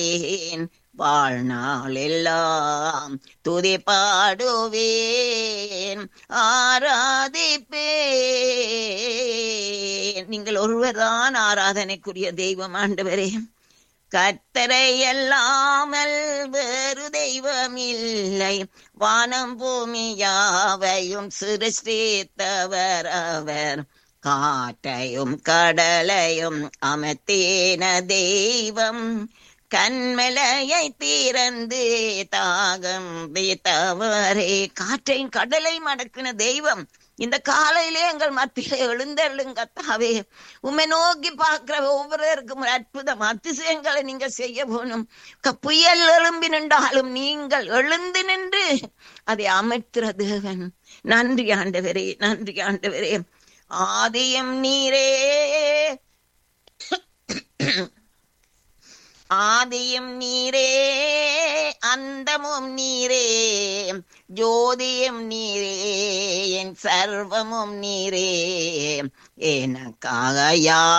ஏன் வாழ்நாள் எல்லாம் துதி பாடுவேன் ஆராதிப்பேன் நீங்கள் ஒருவர்தான் ஆராதனைக்குரிய தெய்வம் ஆண்டவரே கத்தரை அல்லாமல் வேறு தெய்வம் இல்லை வானம் பூமி யாவையும் சிருஷ்டித்தவர் அவர் காற்றையும் கடலையும் அமர்த்தேன தெய்வம் கண்மலையை திறந்து தாகம் தீத்தவரே காற்றையும் கடலை மடக்கின தெய்வம் இந்த காலையிலே எங்கள் மத்தியிலே எழுந்தருளுங்கத்தாவே உண்மை நோக்கி பார்க்கிற ஒவ்வொருவருக்கும் ஒரு அற்புதம் அதிசயங்களை நீங்க செய்ய போகணும் க- புயல் எழும்பி நின்றாலும் நீங்கள் எழுந்து நின்று அதை அமைத்துற தேவன் நன்றி ஆண்டவரே நன்றி ஆண்டவரே ஆதியும் நீரே ஆதியும் நீரே அந்தமும் நீரே ஜோதியும் நீரே என் சர்வமும் நீரே எனக்காக யா